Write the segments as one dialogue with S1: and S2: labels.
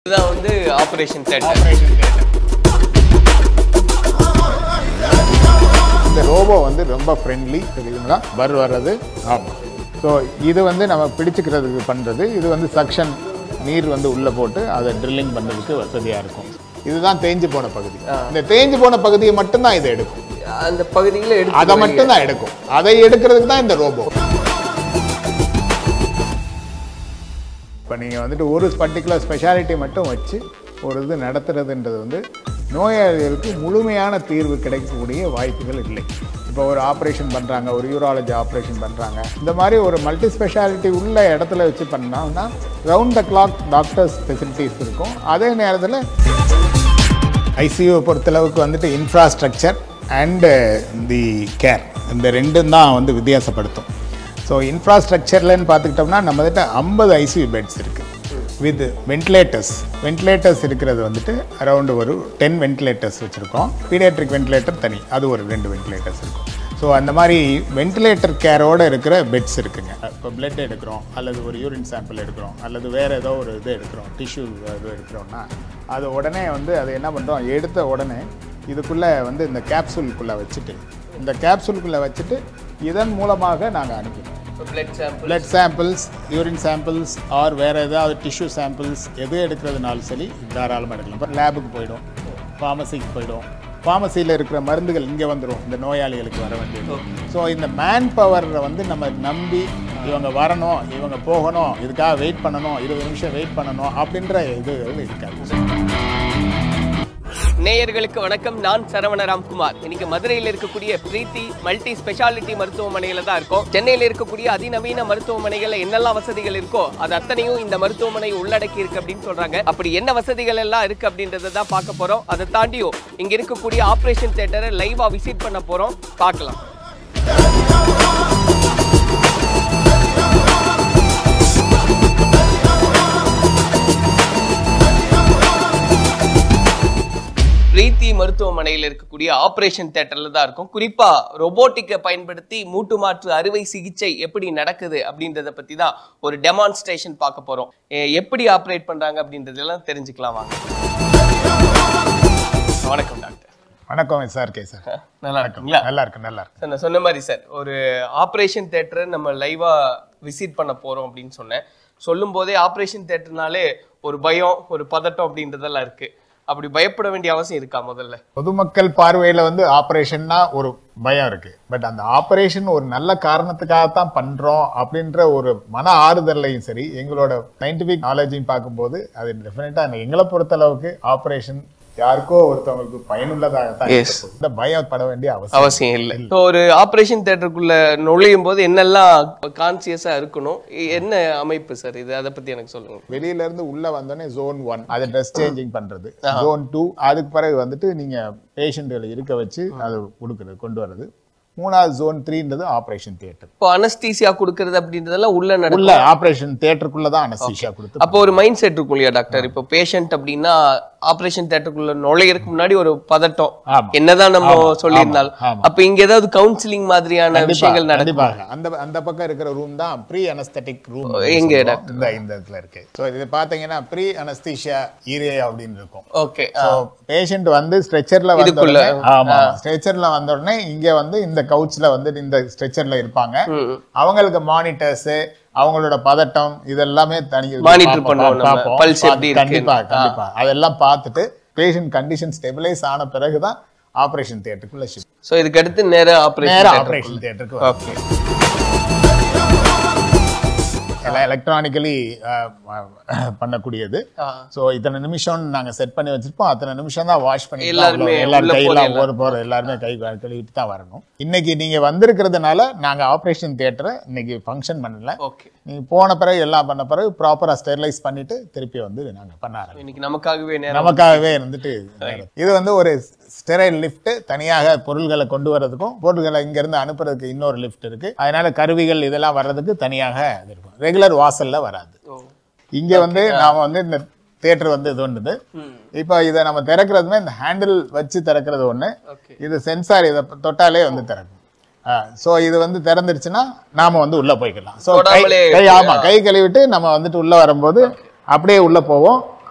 S1: இதுதான் வந்து operation theatre
S2: operation theatre இந்த ரோபோ வந்து ரொம்ப ஃப்ரெண்ட்லி தெரியுங்களா பர் வர்றது ஆமாம் ஸோ இது வந்து நம்ம பிடிச்சிக்கிறதுக்கு பண்ணுறது இது வந்து சக்ஷன் நீர் வந்து உள்ளே போட்டு அதை ட்ரில்லிங் பண்ணுறதுக்கு வசதியாக இருக்கும் இதுதான் தேஞ்சு போன பகுதி இந்த தேஞ்சு போன பகுதியை மட்டும்தான் இது எடுக்கும்
S1: அந்த பகுதியில் எடுத்து
S2: அதை மட்டும் தான் எடுக்கும் அதை எடுக்கிறதுக்கு தான் இந்த ரோபோ இப்போ நீங்கள் வந்துட்டு ஒரு பர்டிகுலர் ஸ்பெஷாலிட்டி மட்டும் வச்சு ஒரு இது நடத்துறதுன்றது வந்து நோயாளிகளுக்கு முழுமையான தீர்வு கிடைக்கக்கூடிய வாய்ப்புகள் இல்லை இப்போ ஒரு ஆப்ரேஷன் பண்ணுறாங்க ஒரு யூராலஜி ஆப்ரேஷன் பண்ணுறாங்க இந்த மாதிரி ஒரு மல்டி ஸ்பெஷாலிட்டி உள்ள இடத்துல வச்சு பண்ணோம்னா round the clock doctors facilities இருக்கும் அதே நேரத்தில் ஐசியூ பொறுத்தளவுக்கு வந்துட்டு இன்ஃப்ராஸ்ட்ரக்சர் அண்டு தி கேர் இந்த ரெண்டும் தான் வந்து வித்தியாசப்படுத்தும் ஸோ இன்ஃப்ராஸ்ட்ரக்சர்லன்னு பார்த்துக்கிட்டோம்னா நம்ம கிட்ட ஐம்பது ஐசியூ பெட்ஸ் இருக்குது வித் வென்டிலேட்டர்ஸ் வென்டிலேட்டர்ஸ் இருக்கிறது வந்துட்டு அரௌண்டு ஒரு டென் வென்டிலேட்டர்ஸ் வச்சுருக்கோம் பீடியாட்ரிக் வென்டிலேட்டர் தனி அது ஒரு ரெண்டு வென்டிலேட்டர்ஸ் இருக்கும் ஸோ அந்த மாதிரி வென்டிலேட்டர் கேரோடு இருக்கிற பெட்ஸ் இருக்குங்க இப்போ பிளட் எடுக்கிறோம் அல்லது ஒரு யூரின் சாம்பிள் எடுக்கிறோம் அல்லது வேறு ஏதோ ஒரு இது எடுக்கிறோம் டிஷ்யூ இது எடுக்கிறோம்னா அது உடனே வந்து அதை என்ன பண்ணுறோம் எடுத்த உடனே இதுக்குள்ளே வந்து இந்த கேப்சூலுக்குள்ளே வச்சுட்டு இந்த கேப்சூலுக்குள்ளே வச்சுட்டு இதன் மூலமாக நாங்கள் அனுப்பிடுவோம்
S1: blood sample
S2: blood samples urine samples or வேறு ஏதாவது டிஷ்யூ சாம்பிள்ஸ் எது எடுக்கிறதுனாலும் சரி தாராளமாக எடுக்கலாம் இப்போ லேபுக்கு போயிடும் ஃபார்மசிக்கு போயிடும் ஃபார்மசியில் இருக்கிற மருந்துகள் இங்கே வந்துடும் இந்த நோயாளிகளுக்கு வர வேண்டியது ஸோ இந்த மேன் பவரை வந்து நம்ம நம்பி இவங்க வரணும் இவங்க போகணும் இதுக்காக வெயிட் பண்ணணும் இருபது நிமிஷம் வெயிட் பண்ணணும் அப்படின்ற இதுகள் இருக்காது
S1: நேயர்களுக்கு வணக்கம் நான் சரவண ராம்குமார் இன்னைக்கு மதுரையில் இருக்கக்கூடிய பிரீத்தி மல்டி ஸ்பெஷாலிட்டி மருத்துவமனையில தான் இருக்கோம் சென்னையில் இருக்கக்கூடிய அதிநவீன மருத்துவமனைகள்ல என்னெல்லாம் வசதிகள் இருக்கோ அது அத்தனையும் இந்த மருத்துவமனை உள்ளடக்கி இருக்கு அப்படின்னு சொல்றாங்க அப்படி என்ன வசதிகள் எல்லாம் இருக்கு அப்படின்றத தான் பார்க்க போறோம் அதை தாண்டியும் இங்க இருக்கக்கூடிய ஆபரேஷன் தியேட்டரை லைவா விசிட் பண்ண போறோம் பார்க்கலாம் பிரீத்தி மருத்துவமனையில் இருக்கக்கூடிய ஆபரேஷன் தியேட்டர்ல தான் இருக்கும் குறிப்பா ரொபோட்டிக்கை பயன்படுத்தி மூட்டு மாற்று அறுவை சிகிச்சை எப்படி நடக்குது அப்படின்றத பத்தி தான் ஒரு டெமான்ஸ்ட்ரேஷன் பார்க்க போறோம் எ- எப்படி ஆப்ரேட் பண்றாங்க அப்படின்றதெல்லாம் தெரிஞ்சுக்கலாம் வாங்க வணக்கம் டாக்டர்
S2: வணக்கம் சார் கே சார்
S1: நல்லா இருக்குங்களா
S2: நல்லா இருக்கு நல்லா இருக்கு
S1: சார் நான் சொன்ன மாதிரி சார் ஒரு ஆப்ரேஷன் தேட்டரை நம்ம லைவா விசிட் பண்ண போறோம் அப்படின்னு சொன்னேன் சொல்லும் போதே ஆப்ரேஷன் தேட்டர்னாலே ஒரு பயம் ஒரு பதட்டம் அப்படின்றதெல்லாம் இருக்கு அப்படி பயப்பட வேண்டிய அவசியம் இருக்கா முதல்ல
S2: பொதுமக்கள் பார்வையில வந்து ஆபரேஷன்னா ஒரு பயம் இருக்கு பட் அந்த ஆபரேஷன் ஒரு நல்ல காரணத்துக்காகத்தான் பண்றோம் அப்படின்ற ஒரு மன ஆறுதல்லையும் சரி எங்களோட சயின்டிபிக் நாலேஜையும் பார்க்கும்போது அது டெஃபினட்டா எங்களை பொறுத்த அளவுக்கு ஆபரேஷன் யாருக்கோ ஒருத்தவங்களுக்கு பயனுள்ளதாகத்தான்
S1: Yes.
S2: இருக்க போகுது. இந்த பயப்பட வேண்டிய அவசியம்
S1: அவசியம் இல்லை ஸோ ஒரு ஆப்ரேஷன் தேட்டருக்குள்ள நுழையும் போது என்னெல்லாம் கான்சியஸா இருக்கணும் இ- என்ன அமைப்பு சார் இது அதை பத்தி எனக்கு சொல்லுங்க
S2: வெளியில இருந்து உள்ள வந்தோடனே ஜோன் ஒன் அதை ட்ரெஸ் சேஞ்சிங் பண்றது ஜோன் டூ அதுக்கு பிறகு வந்துட்டு நீங்க பேஷண்ட்களை இருக்க வச்சு அதை கொடுக்கறது கொண்டு வர்றது மூணாவது ஜோன் த்ரீன்றது ஆபரேஷன் தியேட்டர்
S1: இப்போ அனஸ்தீசியா கொடுக்கறது அப்படின்றதெல்லாம் உள்ள நடக்கும்
S2: உள்ள ஆபரேஷன் தியேட்டருக்குள்ள தான் அனஸ்தீஷியா கொடுத்து
S1: அப்போ ஒரு மைண்ட் செட் இருக்கும் இல்லையா டாக்டர் இப்போ பேஷண்ட் அப்படின்னா ஆபரேஷன் தேட்டருக்குள்ள நுழையறதுக்கு முன்னாடி ஒரு பதட்டம்
S2: ஆமா.
S1: என்னதான் நம்ம சொல்லியிருந்தாலும்
S2: ஆமா.
S1: அப்ப இங்க ஏதாவது கவுன்சிலிங் மாதிரியான விஷயங்கள் நடக்கும்
S2: கண்டிப்பாக அந்த அந்த பக்கம் இருக்கிற ரூம் தான் ப்ரீ அனஸ்தட்டிக் ரூம்
S1: எங்க
S2: இந்த இந்த இடத்துல இருக்கு ஸோ இது பாத்தீங்கன்னா ப்ரீ அனஸ்தீஷியா ஈரே அப்படின்னு இருக்கும்
S1: ஓகே
S2: ஸோ பேஷண்ட் வந்து ஸ்ட்ரெச்சர்ல வந்த
S1: இதுக்குள்ள.
S2: உடனே ஆமா ஸ்ட்ரெச்சர்ல வந்த உடனே இங்க வந்து இந்த கவுச்ல வந்து இந்த ஸ்ட்ரெச்சர்ல இருப்பாங்க அவங்களுக்கு மானிட்டர்ஸ் அவங்களோட பதட்டம் இதெல்லாமே தனி
S1: Monitor
S2: பார்ப்போம்,
S1: பண்ணுவோம் நம்ம.
S2: பார்ப்போம்.
S1: Pulse எப்படி இருக்குன்னு.
S2: கண்டிப்பா கண்டிப்பா அதெல்லாம் பார்த்துட்டு பேஷண்ட் கண்டிஷன் ஸ்டெபிலைஸ் ஆன பிறகுதான் ஆபரேஷன் தியேட்டருக்குள்ள ஷிஃப்ட்
S1: சோ இதுக்கு அடுத்து நேர
S2: நேரா
S1: ஆபரேஷன்
S2: ஆபரேஷன் தியேட்டருக்கு
S1: ஓகே
S2: எல்லாம் எலக்ட்ரானிக்கலி பண்ணக்கூடியது ஸோ இத்தனை நிமிஷம் நாங்க செட் பண்ணி வச்சிருப்போம் அத்தனை நிமிஷம் தான் வாஷ் பண்ணி
S1: எல்லாருமே
S2: எல்லாரும்
S1: உள்ள
S2: கையெல்லாம்
S1: போறது
S2: ஒரு போற எல்லாருமே கை கால் கழுவிட்டு தான் வரணும் இன்னைக்கு நீங்க வந்திருக்கிறதுனால நாங்க ஆபரேஷன் தியேட்டரை இன்னைக்கு ஃபங்க்ஷன் பண்ணல
S1: ஓகே
S2: நீங்க போன பிறகு எல்லாம் பண்ண பிறகு ப்ராப்பரா ஸ்டெரிலைஸ் பண்ணிட்டு திருப்பி வந்து நாங்க பண்ண ஆரம்பிச்சோம்
S1: இன்னைக்கு நமக்காகவே நேரம்
S2: நமக்காகவே இருந்துட்டு இது வந்து ஒரு ஸ்டெரைல் லிஃப்ட் தனியாக பொருள்களை கொண்டு வர்றதுக்கும் பொருள்களை இங்க இருந்து அனுப்புறதுக்கு இன்னொரு லிஃப்ட் இருக்கு அதனால கருவிகள் இதெல்லாம் வர்றதுக்கு தனியாக இது இருக்கும் ரெகுலர் வாசல்ல வராது
S1: ஓ.
S2: இங்க வந்து நாம வந்து இந்த தியேட்டர் வந்து இது ஒன்றுது
S1: ம்.
S2: இப்போ இதை நம்ம திறக்கிறதுமே இந்த ஹேண்டில் வச்சு திறக்கிறது ஒண்ணு
S1: ஓகே
S2: இது சென்சார் இதை தொட்டாலே வந்து திறக்கும் ஸோ இது வந்து திறந்துருச்சுன்னா நாம வந்து உள்ள போய்க்கலாம் ஸோ கை
S1: தொடாமலே
S2: கை ஆமா கை கழுவிட்டு நம்ம வந்துட்டு உள்ள வரும்போது அப்படியே உள்ள போவோம்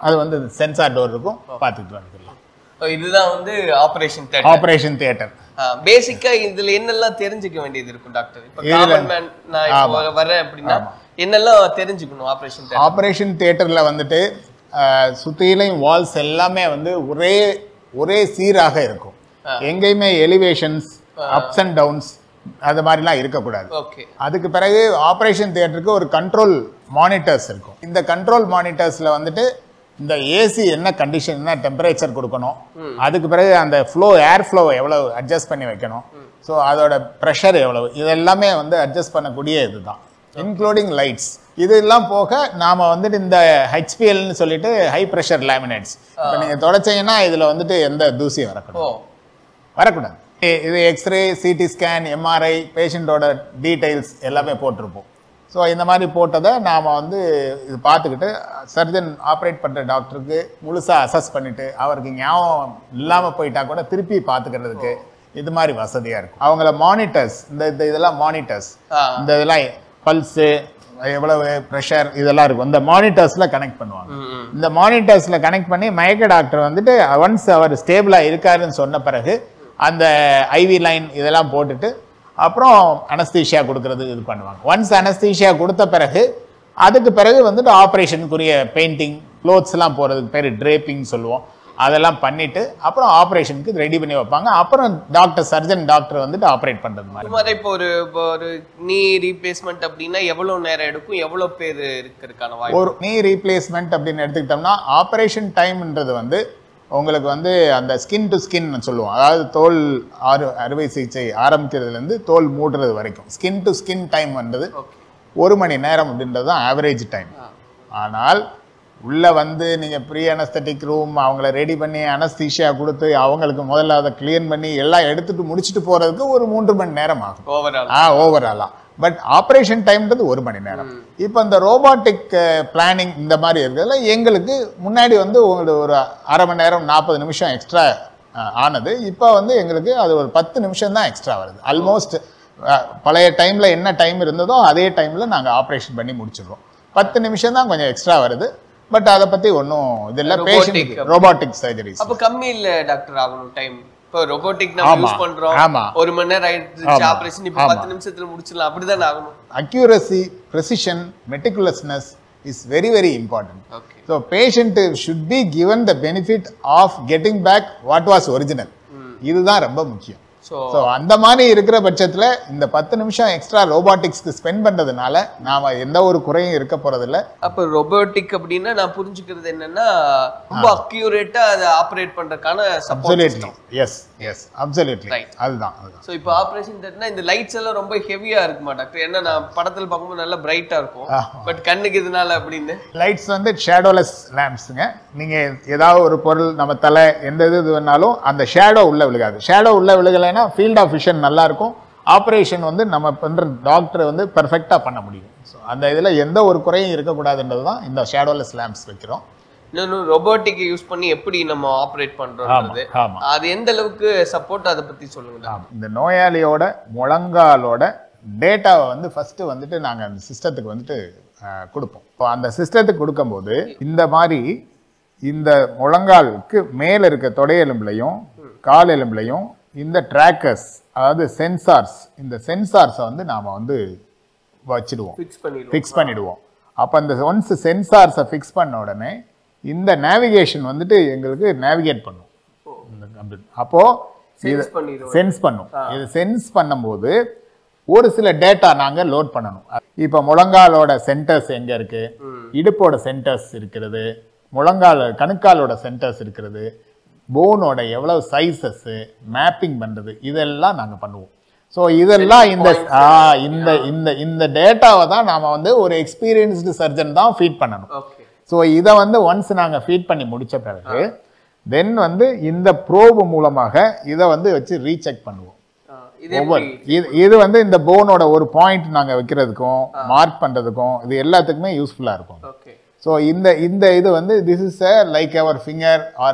S2: அது வந்து சென்சார் டோர் இருக்கும் பார்த்துட்டு வந்துடலாம்
S1: ஓ, இதுதான் வந்து ஆபரேஷன் தேட்டர்
S2: ஆப்ரேஷன் தியேட்டர்
S1: பேசிக்கா இதுல என்னெல்லாம் தெரிஞ்சுக்க வேண்டியது இருக்கும் டாக்டர் இப்ப
S2: இதுல-
S1: காமன் மேன் நான் இப்போ வரேன் அப்படின்னா என்னெல்லாம் தெரிஞ்சுக்கணும் ஆபரேஷன் தேட்டர்
S2: ஆப்ரேஷன் தியேட்டரில் வந்துட்டு அஹ், சுத்தியிலையும் வால்ஸ் எல்லாமே வந்து ஒரே ஒரே சீராக இருக்கும் எங்கேயுமே எலிவேஷன்ஸ் அப்ஸ் அண்ட் டவுன்ஸ் அது மாதிரிலாம் இருக்கக்கூடாது
S1: ஓகே
S2: அதுக்கு பிறகு ஆப்ரேஷன் தியேட்டருக்கு ஒரு கண்ட்ரோல் மானிட்டர்ஸ் இருக்கும் இந்த கண்ட்ரோல் மானிட்டர்ஸில் வந்துட்டு இந்த ஏசி என்ன கண்டிஷன் என்ன டெம்பரேச்சர் கொடுக்கணும் அதுக்கு பிறகு அந்த ஃப்ளோ ஏர் ஃப்ளோ எவ்வளவு அட்ஜஸ்ட் பண்ணி வைக்கணும் ஸோ அதோட ப்ரெஷர் எவ்வளவு இதெல்லாமே வந்து அட்ஜஸ்ட் பண்ணக்கூடிய இதுதான் இன்க்ளூடிங் லைட்ஸ் இதெல்லாம் போக நாம வந்துட்டு இந்த ஹெச்பிஎல்னு சொல்லிட்டு ஹை ப்ரெஷர் லேமினேட்ஸ் இப்போ நீங்கள் தொடச்சீங்கன்னா இதில் வந்துட்டு எந்த தூசியும் வரக்கூடாது
S1: ஓ
S2: வரக்கூடாது இ- இது எக்ஸ்ரே சிடி ஸ்கேன் எம்ஆர்ஐ பேஷண்ட்டோட டீடைல்ஸ் எல்லாமே போட்டிருப்போம் ஸோ இந்த மாதிரி போட்டதை நாம் வந்து இது பார்த்துக்கிட்டு சர்ஜன் ஆப்ரேட் பண்ணுற டாக்டருக்கு முழுசாக அசஸ் பண்ணிவிட்டு அவருக்கு ஞாபகம் இல்லாமல் போயிட்டா கூட திருப்பி பார்த்துக்கிறதுக்கு இது மாதிரி வசதியாக இருக்கும் அவங்கள மானிட்டர்ஸ் இந்த இந்த இதெல்லாம் மானிட்டர்ஸ்
S1: ஆ.
S2: இந்த இதெல்லாம் பல்ஸு எவ்வளவு ப்ரெஷர் இதெல்லாம் இருக்கும் இந்த மானிட்டர்ஸில் கனெக்ட் பண்ணுவாங்க
S1: ம், ம்.
S2: இந்த மானிட்டர்ஸில் கனெக்ட் பண்ணி மயக்க டாக்டர் வந்துட்டு ஒன்ஸ் அவர் ஸ்டேபிளாக இருக்காருன்னு சொன்ன பிறகு அந்த ஐவி லைன் இதெல்லாம் போட்டுட்டு அப்புறம் அனஸ்தீஷியா கொடுக்கறது இது பண்ணுவாங்க ஒன்ஸ் அனஸ்தீஷியா கொடுத்த பிறகு அதுக்கு பிறகு வந்துட்டு ஆப்ரேஷனுக்குரிய பெயிண்டிங் க்ளோத்ஸ்லாம் போகிறதுக்கு பேர் ட்ரேப்பிங் சொல்லுவோம் அதெல்லாம் பண்ணிட்டு அப்புறம் ஆப்ரேஷனுக்கு ரெடி பண்ணி வைப்பாங்க அப்புறம் டாக்டர் சர்ஜன் டாக்டர் வந்துட்டு ஆப்ரேட் பண்ணுறது மாதிரி
S1: மாதிரி இப்போ ஒரு இப்போ ஒரு நீ ரீப்ளேஸ்மெண்ட் அப்படின்னா எவ்வளவு நேரம் எடுக்கும் எவ்வளவு பேர் இருக்கிறதுக்கான வாய்ப்பு
S2: ஒரு நீ ரீப்ளேஸ்மெண்ட் அப்படின்னு எடுத்துக்கிட்டோம்னா ஆப்ரேஷன் டைம்ன்றது வந்து உங்களுக்கு வந்து அந்த ஸ்கின் டு ஸ்கின் சொல்லுவோம் அதாவது தோல் அறு அறுவை சிகிச்சை ஆரம்பிக்கிறதுலேருந்து தோல் மூடுறது வரைக்கும் ஸ்கின் டு ஸ்கின் டைம் வந்தது
S1: ஓகே
S2: ஒரு மணி நேரம் அப்படின்றது தான் ஆவரேஜ் டைம் ஆனால் உள்ளே வந்து நீங்கள் ப்ரீ அனஸ்தட்டிக் ரூம் அவங்கள ரெடி பண்ணி அனஸ்தீஷியா கொடுத்து அவங்களுக்கு முதல்ல அதை க்ளீன் பண்ணி எல்லாம் எடுத்துட்டு முடிச்சுட்டு போகிறதுக்கு ஒரு மூன்று மணி நேரம் ஆகும்
S1: ஓவரால்
S2: ஆ ஓவராலா பட் ஆப்ரேஷன் டைம்ன்றது ஒரு மணி நேரம் இப்போ இந்த ரோபாட்டிக் பிளானிங் இந்த மாதிரி இருக்கிறதுல எங்களுக்கு முன்னாடி வந்து உங்களுக்கு ஒரு அரை மணி நேரம் நாற்பது நிமிஷம் எக்ஸ்ட்ரா ஆனது இப்போ வந்து எங்களுக்கு அது ஒரு பத்து நிமிஷம் தான் எக்ஸ்ட்ரா வருது ஆல்மோஸ்ட் பழைய டைம்ல என்ன டைம் இருந்ததோ அதே டைம்ல நாங்கள் ஆப்ரேஷன் பண்ணி முடிச்சிடுறோம் பத்து நிமிஷம் தான் கொஞ்சம் எக்ஸ்ட்ரா வருது பட் அதை பத்தி ஒன்றும் இது இல்லை
S1: Robotic
S2: பேஷண்ட் ரோபாட்டிக் சர்ஜரிஸ்
S1: அப்ப கம்மி இல்ல டாக்டர் ஆகணும் டைம் இப்போ ரொபோட்டிக் நம்ம
S2: ஆமா,
S1: யூஸ் பண்றோம்
S2: ஆமா.
S1: ஒரு மணி நேரம் ஆயிடுச்சு
S2: ஆமா,
S1: ஆபரேஷன் இப்போ
S2: ஆமா.
S1: பத்து நிமிஷத்துல முடிச்சிடலாம் அப்படிதான் ஆகணும்
S2: accuracy precision meticulousness is very very important
S1: okay
S2: So patient should be given the benefit of getting back what was original. இதுதான் ரொம்ப முக்கியம்
S1: ஸோ
S2: ஸோ அந்த மாதிரி இருக்கிற பட்சத்துல இந்த பத்து நிமிஷம் எக்ஸ்ட்ரா ரோபாட்டிக்ஸ்க்கு ஸ்பெண்ட் பண்றதுனால நாம எந்த ஒரு குறையும் இருக்க போறதில்ல
S1: அப்ப ரொபோட்டிக் அப்படின்னா நான் புரிஞ்சுக்கிறது என்னன்னா ரொம்ப அக்யூரேட்டா அதை ஆபரேட் பண்றதுக்கான support
S2: absolutely yes yes absolutely
S1: Right.
S2: அதுதான் அதுதான்
S1: ஸோ இப்போ ஆப்ரேஷன் தேட்டர்னா இந்த லைட்ஸ் எல்லாம் ரொம்ப ஹெவியா இருக்குமா டாக்டர் ஏன்னா நான் படத்துல பார்க்கும்போது நல்லா பிரைட்டா இருக்கும்
S2: ஆமா.
S1: பட் கண்ணுக்கு இதனால அப்படின்னு
S2: லைட்ஸ் வந்து ஷேடோலெஸ் லேம்ப்ஸுங்க நீங்க ஏதாவது ஒரு பொருள் நம்ம தலை எந்த இது இது வேணாலும் அந்த ஷேடோ உள்ள விழுகாது ஷேடோ உள்ள விழுகலைன்னா ஃபீல்ட் ஆஃப் விஷன் நல்லா இருக்கும் ஆப்ரேஷன் வந்து நம்ம பண்ற டாக்டர் வந்து பெர்ஃபெக்டா பண்ண முடியும் ஸோ அந்த இதுல எந்த ஒரு குறையும் இருக்கக்கூடாதுன்றது தான் இந்த ஷேடோலெஸ் லேம்ப்ஸ் வைக்கிறோம்
S1: இன்னொன்று ரொபோட்டிக் யூஸ் பண்ணி எப்படி நம்ம ஆப்ரேட் பண்றோம்ன்றது
S2: ஆமா
S1: அது எந்த அளவுக்கு சப்போர்ட் அதை பத்தி சொல்லுங்க doctor.
S2: ஆமா. இந்த நோயாளியோட முழங்காலோட டேட்டாவை வந்து ஃபர்ஸ்ட் வந்துட்டு நாங்க அந்த சிஸ்டத்துக்கு வந்துட்டு அஹ், கொடுப்போம் இப்போ அந்த சிஸ்டத்துக்கு கொடுக்கும்போது இந்த மாதிரி இந்த முழங்காலுக்கு மேல இருக்க தொடை எலும்புலையும் கால் எலும்புலையும் இந்த ட்ராக்கர்ஸ் அதாவது சென்சார்ஸ் இந்த சென்சார்ஸை வந்து நாம வந்து வச்சிடுவோம்
S1: ஃபிக்ஸ் பண்ணிடுவோம்
S2: ஃபிக்ஸ் பண்ணிடுவோம் அப்போ அந்த ஒன்ஸ் சென்சார்ஸை ஃபிக்ஸ் பண்ண உடனே இந்த நேவிகேஷன் வந்துட்டு எங்களுக்கு நேவிகேட் பண்ணும் இந்த computer. அப்போ இது
S1: சென்ஸ் பண்ணிடுவோம்
S2: சென்ஸ் பண்ணும் இது சென்ஸ் பண்ணும்போது ஒரு சில டேட்டா நாங்க லோட் பண்ணணும் இப்போ முழங்காலோட சென்டர்ஸ் எங்க இருக்கு இடுப்போட சென்டர்ஸ் இருக்கிறது முழங்கால் கணுக்காலோட சென்டர்ஸ் இருக்கிறது போனோட எவ்வளவு சைஸஸ் மேப்பிங் பண்றது இதெல்லாம் நாங்க பண்ணுவோம் ஸோ இதெல்லாம் இந்த ஆ, இந்த இந்த இந்த டேட்டாவை தான் நாம வந்து ஒரு எக்ஸ்பீரியன்ஸ்டு சர்ஜன் தான் ஃபீட் பண்ணணும்
S1: ஓகே
S2: ஸோ இதை வந்து ஒன்ஸ் நாங்க ஃபீட் பண்ணி முடிச்ச பிறகு தென் வந்து இந்த ப்ரோபு மூலமாக இதை வந்து வச்சு ரீசெக் பண்ணுவோம்
S1: இது
S2: ஒவ்வொரு
S1: எப்படி
S2: இது இது வந்து இந்த போனோட ஒரு பாயிண்ட் நாங்க வைக்கிறதுக்கும் மார்க் பண்றதுக்கும் இது எல்லாத்துக்குமே யூஸ்ஃபுல்லா இருக்கும்
S1: ஓகே
S2: ஸோ இந்த இந்த இது வந்து this is like our finger or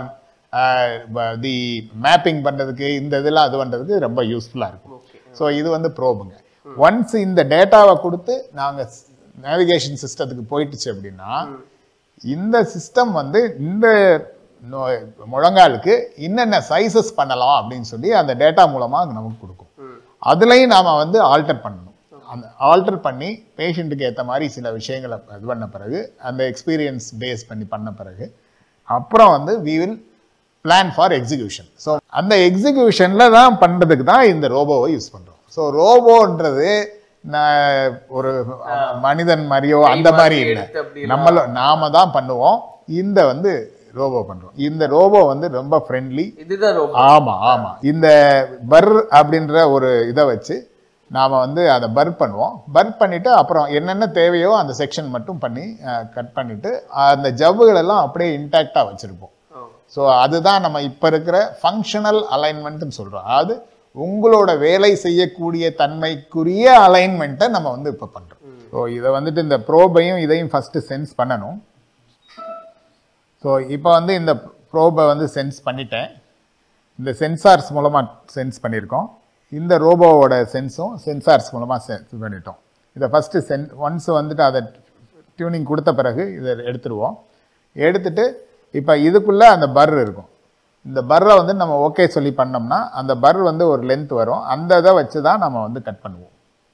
S2: the mapping பண்றதுக்கு இந்த இதெல்லாம் அது பண்றதுக்கு ரொம்ப யூஸ்ஃபுல்லா இருக்கும்
S1: ஓகே
S2: ஸோ இது வந்து ப்ரோபுங்க ஒன்ஸ் இந்த டேட்டாவை கொடுத்து நாங்க நேவிகேஷன் சிஸ்டத்துக்கு போயிட்டுச்சு அப்படின்னா இந்த சிஸ்டம் வந்து இந்த நோ- முழங்காலுக்கு என்னென்ன சைஸஸ் பண்ணலாம் அப்படின்னு சொல்லி அந்த டேட்டா மூலமா நமக்கு கொடுக்கும் அதுலயும் நாம வந்து ஆல்டர் பண்ணணும் அந்த ஆல்டர் பண்ணி பேஷண்ட்டுக்கு ஏற்ற மாதிரி சில விஷயங்களை இது பண்ண பிறகு அந்த எக்ஸ்பீரியன்ஸ் பேஸ் பண்ணி பண்ண பிறகு அப்புறம் வந்து we will plan for execution so அந்த எக்ஸிகியூஷனில் தான் பண்ணுறதுக்கு தான் இந்த ரோபோவை யூஸ் பண்ணுறோம் ஸோ ரோபோன்றது நான் ஒரு மனிதன் மாதிரியோ அந்த மாதிரி இல்லை
S1: எடுத்து அப்படி
S2: நம்மள நாம தான் பண்ணுவோம் இந்த வந்து ரோபோ பண்றோம் இந்த ரோபோ வந்து ரொம்ப ஃப்ரெண்ட்லி
S1: இதுதான் ரொம்ப
S2: ஆமா ஆமா இந்த பர் அப்படின்ற ஒரு இதை வச்சு நாம வந்து அதை பர் பண்ணுவோம் பர் பண்ணிட்டு அப்புறம் என்னென்ன தேவையோ அந்த செக்ஷன் மட்டும் பண்ணி கட் பண்ணிட்டு அந்த ஜவ்வுகள் எல்லாம் அப்படியே இன்டாக்டா வச்சிருப்போம்
S1: ஓ.
S2: ஸோ அதுதான் நம்ம இப்போ இருக்கிற ஃபங்க்ஷனல் அலைன்மெண்ட்னு சொல்றோம் அதாவது உங்களோட வேலை செய்யக்கூடிய தன்மைக்குரிய அலைன்மெண்ட்டை நம்ம வந்து இப்போ பண்றோம் ஸோ இதை வந்துட்டு இந்த ப்ரோபையும் இதையும் ஃபர்ஸ்ட் சென்ஸ் பண்ணணும் ஸோ இப்போ வந்து இந்த ப்ரோபை வந்து சென்ஸ் பண்ணிட்டேன் இந்த சென்சார்ஸ் மூலமாக சென்ஸ் பண்ணியிருக்கோம் இந்த ரோபோவோட சென்ஸும் சென்சார்ஸ் மூலமாக சென்ஸ் பண்ணிட்டோம் இதை ஃபஸ்ட்டு சென் ஒன்ஸ் வந்துட்டு அதை டியூனிங் கொடுத்த பிறகு இதை எடுத்துருவோம் எடுத்துட்டு இப்போ இதுக்குள்ளே அந்த பர் இருக்கும் இந்த பர்ரை வந்து நம்ம ஓகே சொல்லி பண்ணோம்னா அந்த பர் வந்து ஒரு லென்த் வரும் அந்த இதை வச்சு தான் நம்ம வந்து கட் பண்ணுவோம்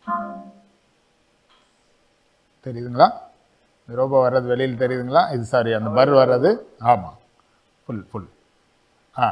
S2: தெரியுதுங்களா இந்த ரோபோ வர்றது வெளியில் தெரியுதுங்களா இது சாரி அந்த பர் வர்றது ஆமாம் ஃபுல் ஃபுல் ஆ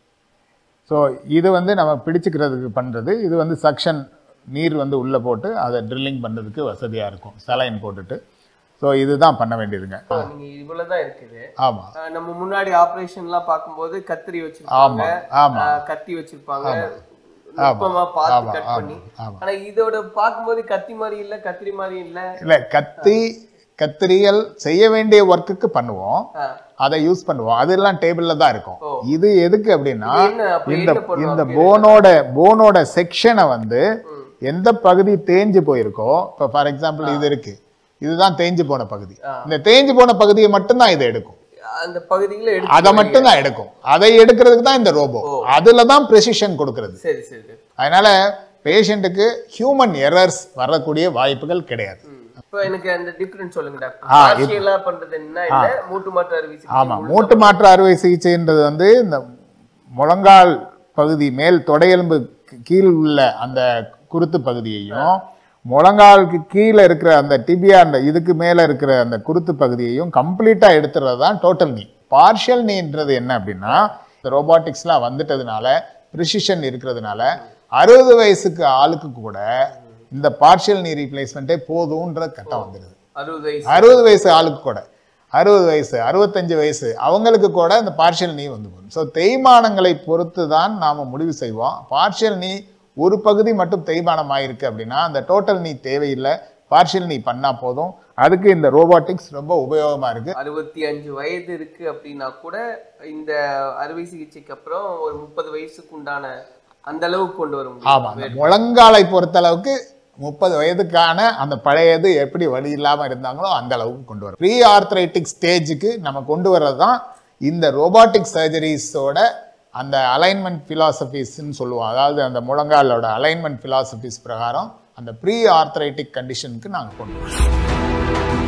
S2: ஸோ இது வந்து நம்ம பிடிச்சிக்கிறதுக்கு பண்ணுறது இது வந்து சக்ஷன் நீர் வந்து உள்ளே போட்டு அதை ட்ரில்லிங் பண்ணுறதுக்கு வசதியாக இருக்கும் சலைன் போட்டுட்டு ஸோ இதுதான் பண்ண வேண்டியதுங்க
S1: நீங்க இவ்வளவுதான் இருக்குது
S2: ஆமாம்
S1: அஹ் நம்ம முன்னாடி ஆபரேஷன்லாம் பார்க்கும்போது கத்திரி வச்சிருப்பாங்க
S2: ஆமாம் ஆமாம்
S1: அஹ் கத்தி வச்சிருப்பாங்க நுட்பமா பார்த்து கட் பண்ணி
S2: ஆமாம்
S1: ஆனா இதோட பார்க்கும்போது கத்தி மாதிரி இல்ல கத்திரி மாதிரி இல்ல
S2: இல்லை கத்தி கத்திரியல் செய்ய வேண்டிய ஒர்க்குக்கு பண்ணுவோம்
S1: அஹ்
S2: அதை யூஸ் பண்ணுவோம் அதெல்லாம் டேபிள்ல தான் இருக்கும்
S1: ஓ.
S2: இது எதுக்கு அப்படின்னா
S1: என்ன அப்ப
S2: இந்த
S1: என்ன பண்ணுவோம்
S2: இந்த போனோட போனோட செக்ஷனை வந்து எந்த பகுதி தேஞ்சு போயிருக்கோ இப்போ ஃபார் எக்ஸாம்பிள் இது இருக்கு இதுதான் தேஞ்சு போன பகுதி இந்த தேஞ்சு போன பகுதியை மட்டும்தான் இது எடுக்கும்
S1: அந்த பகுதியில எடுத்து
S2: அதை மட்டும் தான் எடுக்கும் அதை எடுக்கிறதுக்கு தான் இந்த ரோபோ அதுல தான் ப்ரெசிஷன் கொடுக்கிறது
S1: சரி சரி சரி.
S2: அதனால பேஷண்ட்டுக்கு ஹியூமன் எரர்ஸ் வரக்கூடிய வாய்ப்புகள் கிடையாது
S1: ம். இப்போ எனக்கு அந்த டிஃபரன்ஸ் சொல்லுங்க டாக்டர்
S2: ஆ,
S1: பார்ஷியலா பண்றது என்ன இல்ல மூட்டு மாற்று அறுவை சிகிச்சை
S2: ஆமா மூட்டு மாற்று அறுவை சிகிச்சைன்றது வந்து இந்த முழங்கால் பகுதி மேல் தொடையெலும்பு கீழ் உள்ள அந்த குருத்து பகுதியையும் முழங்காலுக்கு கீழே இருக்கிற அந்த டிபியா அந்த இதுக்கு மேல இருக்கிற அந்த குருத்து பகுதியையும் கம்ப்ளீட்டா எடுத்துறது தான் டோட்டல் நீ பார்ஷியல் நீன்றது என்ன அப்படின்னா இந்த ரோபாட்டிக்ஸ்லாம் வந்துட்டதுனால ப்ரிசிஷன் இருக்கிறதுனால அறுபது வயசுக்கு ஆளுக்கு கூட இந்த பார்ஷியல் நீ ரீப்ளேஸ்மெண்ட்டே போதுன்ற கட்டம் வந்துடுது
S1: அறுபது வயசு
S2: அறுபது வயசு ஆளுக்கு கூட அறுபது வயசு அறுபத்தஞ்சு வயசு அவங்களுக்கு கூட இந்த பார்ஷியல் நீ வந்து போகும் ஸோ தேய்மானங்களை பொறுத்து தான் நாம் முடிவு செய்வோம் பார்ஷியல் நீ ஒரு பகுதி மட்டும் தேய்மானம் ஆயிருக்கு அப்படின்னா அந்த டோட்டல் நீ தேவையில்லை பார்ஷியல் நீ பண்ணா போதும் அதுக்கு இந்த ரோபாட்டிக்ஸ் ரொம்ப உபயோகமா இருக்கு
S1: அறுபத்தி அஞ்சு வயது இருக்கு அப்படின்னா கூட இந்த அறுவை சிகிச்சைக்கு அப்புறம் ஒரு முப்பது வயசுக்கு உண்டான அந்த அளவுக்கு கொண்டு வர
S2: ஆமா
S1: முடியும்
S2: அந்த முழங்காலை பொறுத்தளவுக்கு முப்பது வயதுக்கான அந்த பழையது எப்படி வழி இல்லாம இருந்தாங்களோ அந்த அளவுக்கு கொண்டு வரும் ப்ரீ ஆர்த்ரைட்டிக் ஸ்டேஜுக்கு நம்ம கொண்டு வர்றது தான் இந்த ரோபாட்டிக் சர்ஜரிஸோட அந்த அலைன்மெண்ட் ஃபிலாசபிஸ்ன்னு சொல்லுவோம் அதாவது அந்த முழங்காலோட அலைன்மெண்ட் ஃபிலாசபிஸ் பிரகாரம் அந்த ப்ரீ ஆர்த்ரைட்டிக் கண்டிஷனுக்கு நாங்கள் கொண்டு வரோம்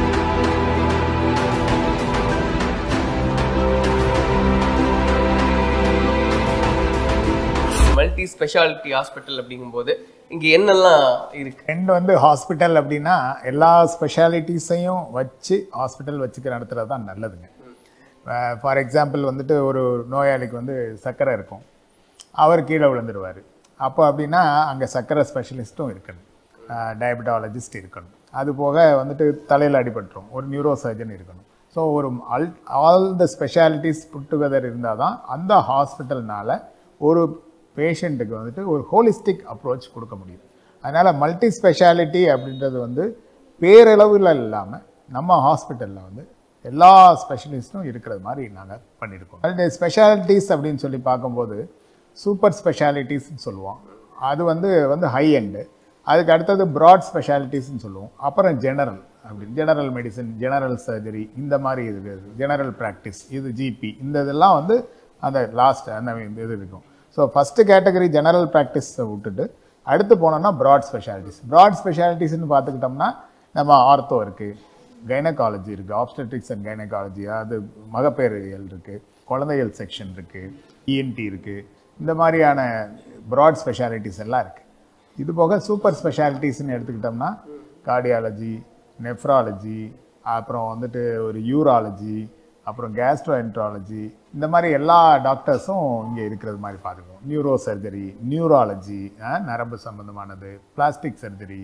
S1: மல்டி ஸ்பெஷாலிட்டி ஹாஸ்பிட்டல் அப்படிங்கும்போது இங்க என்னெல்லாம் இருக்கு
S2: ரெண்டு வந்து ஹாஸ்பிட்டல் அப்படின்னா எல்லா ஸ்பெஷாலிட்டிஸையும் வச்சு ஹாஸ்பிட்டல் வச்சுக்க நடத்துறது தான் நல்லதுங்க ஃபார் எக்ஸாம்பிள் வந்துட்டு ஒரு நோயாளிக்கு வந்து சர்க்கரை இருக்கும் அவர் கீழே விழுந்துருவார் அப்போ அப்படின்னா அங்கே சர்க்கரை ஸ்பெஷலிஸ்ட்டும் இருக்கணும் டயபெட்டாலஜிஸ்ட் இருக்கணும் அது போக வந்துட்டு தலையில் அடிபட்டுரும் ஒரு நியூரோ சர்ஜன் இருக்கணும் ஸோ ஒரு அல் all the specialities put together இருந்தால் தான் அந்த ஹாஸ்பிட்டல்னால ஒரு பேஷண்ட்டுக்கு வந்துட்டு ஒரு ஹோலிஸ்டிக் அப்ரோச் கொடுக்க முடியும் அதனால் மல்டி ஸ்பெஷாலிட்டி அப்படின்றது வந்து பேரளவில் இல்லாமல் நம்ம ஹாஸ்பிட்டலில் வந்து எல்லா ஸ்பெஷலிஸ்ட்டும் இருக்கிறது மாதிரி நாங்கள் பண்ணியிருக்கோம் மல்டி ஸ்பெஷாலிட்டிஸ் அப்படின்னு சொல்லி பார்க்கும்போது சூப்பர் ஸ்பெஷாலிட்டிஸ்னு சொல்லுவோம் அது வந்து வந்து ஹை எண்டு அதுக்கு அடுத்தது ப்ராட் ஸ்பெஷாலிட்டிஸ்னு சொல்லுவோம் அப்புறம் ஜெனரல் அப்படி ஜெனரல் மெடிசன் ஜெனரல் சர்ஜரி இந்த மாதிரி இது ஜெனரல் ப்ராக்டிஸ் இது ஜிபி இந்த இதெல்லாம் வந்து அந்த லாஸ்ட் அந்த இது இருக்கும் ஸோ ஃபஸ்ட்டு கேட்டகரி ஜெனரல் ப்ராக்டிஸை விட்டுட்டு அடுத்து போனோம்னா ப்ராட் ஸ்பெஷாலிட்டிஸ் ப்ராட் ஸ்பெஷாலிட்டிஸ்னு பார்த்துக்கிட்டோம்னா நம்ம ஆர்த்தோ இருக்குது கைனகாலஜி இருக்குது ஆப்ஸ்டெட்ரிக்ஸ் அண்ட் கைனகாலஜி அது மகப்பேறியல் இருக்குது குழந்தைகள் செக்ஷன் இருக்குது இஎன்டி இருக்குது இந்த மாதிரியான ப்ராட் ஸ்பெஷாலிட்டிஸ் எல்லாம் இருக்குது இது போக சூப்பர் ஸ்பெஷாலிட்டிஸ்னு எடுத்துக்கிட்டோம்னா கார்டியாலஜி நெஃப்ராலஜி அப்புறம் வந்துட்டு ஒரு யூராலஜி அப்புறம் கேஸ்ட்ரோஎன்ட்ராலஜி இந்த மாதிரி எல்லா டாக்டர்ஸும் இங்கே இருக்கிறது மாதிரி பார்த்துக்கணும் நியூரோ சர்ஜரி நியூராலஜி நரம்பு சம்பந்தமானது பிளாஸ்டிக் சர்ஜரி